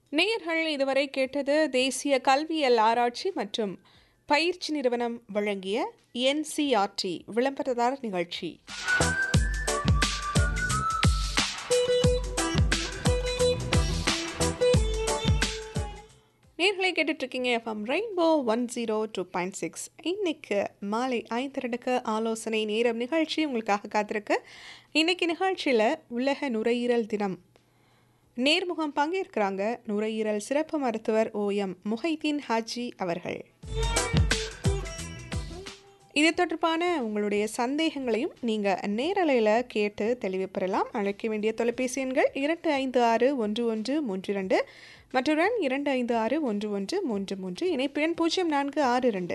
நேயர்கள் இதுவரை கேட்டது தேசிய கல்வியல் ஆராய்ச்சி மற்றும் பயிற்சி நிறுவனம் வழங்கிய என்சிஆர்டி விளம்பரதாரர் நிகழ்ச்சி நேர்களை கேட்டுட்ருக்கீங்க FM rainbow one zero two point six இன்னைக்கு மாலை ஐந்தரடுக்கு ஆலோசனை நேரம் நிகழ்ச்சி உங்களுக்காக காத்திருக்கு இன்னைக்கு நிகழ்ச்சியில் உலக நுரையீரல் தினம் நேர்முகம் பங்கேற்கிறாங்க நுரையீரல் சிறப்பு மருத்துவர் ஓஎம் முஹைதீன் ஹாஜி அவர்கள் இது தொடர்பான உங்களுடைய சந்தேகங்களையும் நீங்கள் நேரலையில் கேட்டு தெளிவு பெறலாம் அழைக்க வேண்டிய தொலைபேசி எண்கள் இரண்டு ஐந்து ஆறு ஒன்று ஒன்று மூன்று இரண்டு மற்றொரு இரண்டு ஐந்து ஆறு ஒன்று ஒன்று மூன்று மூன்று இணைப்பு எண் பூஜ்ஜியம் நான்கு ஆறு இரண்டு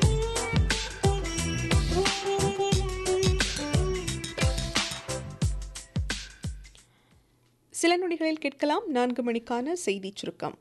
சில நொடிகளில் கேட்கலாம் நான்கு மணிக்கான செய்தி சுருக்கம்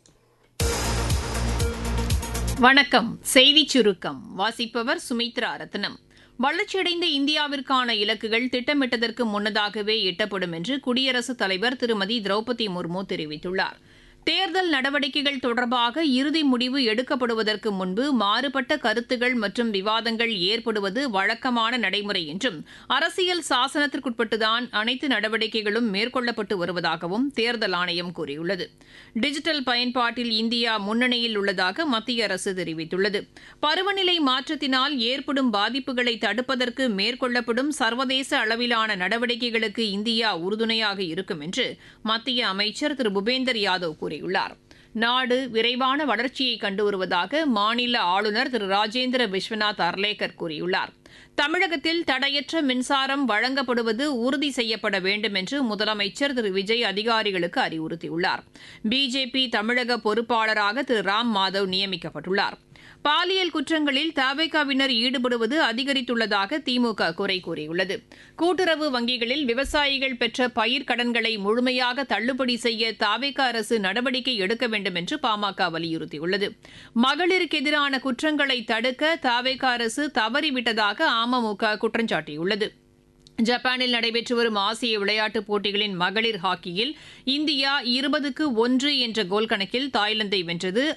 வணக்கம் செய்தி சுருக்கம் வாசிப்பவர் சுமித்ரா ரத்னம் வளர்ச்சியடைந்த இந்தியாவிற்கான இலக்குகள் திட்டமிட்டதற்கு முன்னதாகவே எட்டப்படும் என்று குடியரசுத் தலைவர் திருமதி திரௌபதி முர்மு தெரிவித்துள்ளார் தேர்தல் நடவடிக்கைகள் தொடர்பாக இறுதி முடிவு எடுக்கப்படுவதற்கு முன்பு மாறுபட்ட கருத்துகள் மற்றும் விவாதங்கள் ஏற்படுவது வழக்கமான நடைமுறை என்றும் அரசியல் சாசனத்திற்குட்பட்டுதான் அனைத்து நடவடிக்கைகளும் மேற்கொள்ளப்பட்டு வருவதாகவும் தேர்தல் ஆணையம் கூறியுள்ளது டிஜிட்டல் பயன்பாட்டில் இந்தியா முன்னணியில் உள்ளதாக மத்திய அரசு தெரிவித்துள்ளது பருவநிலை மாற்றத்தினால் ஏற்படும் பாதிப்புகளை தடுப்பதற்கு மேற்கொள்ளப்படும் சர்வதேச அளவிலான நடவடிக்கைகளுக்கு இந்தியா உறுதுணையாக இருக்கும் என்று மத்திய அமைச்சர் திரு பூபேந்தர் யாதவ் கூறியுள்ளார் நாடு விரைவான வளர்ச்சியை கண்டு வருவதாக மாநில ஆளுநர் திரு ராஜேந்திர விஸ்வநாத் அர்லேக்கர் கூறியுள்ளார் தமிழகத்தில் தடையற்ற மின்சாரம் வழங்கப்படுவது உறுதி செய்யப்பட வேண்டும் என்று முதலமைச்சர் திரு விஜய் அதிகாரிகளுக்கு அறிவுறுத்தியுள்ளார் பிஜேபி தமிழக பொறுப்பாளராக திரு ராம் மாதவ் நியமிக்கப்பட்டுள்ளார் பாலியல் குற்றங்களில் தவேகாவினர் ஈடுபடுவது அதிகரித்துள்ளதாக திமுக குறை கூறியுள்ளது கூட்டுறவு வங்கிகளில் விவசாயிகள் பெற்ற பயிர் கடன்களை முழுமையாக தள்ளுபடி செய்ய தாவேக அரசு நடவடிக்கை எடுக்க வேண்டும் என்று பாமக வலியுறுத்தியுள்ளது மகளிருக்கு எதிரான குற்றங்களை தடுக்க தாவேக அரசு தவறிவிட்டதாக அமமுக குற்றம் சாட்டியுள்ளது ஜப்பானில் நடைபெற்று வரும் ஆசிய விளையாட்டுப் போட்டிகளின் மகளிர் ஹாக்கியில் இந்தியா இருபதுக்கு ஒன்று என்ற கோல் கணக்கில் தாய்லாந்தை வென்றது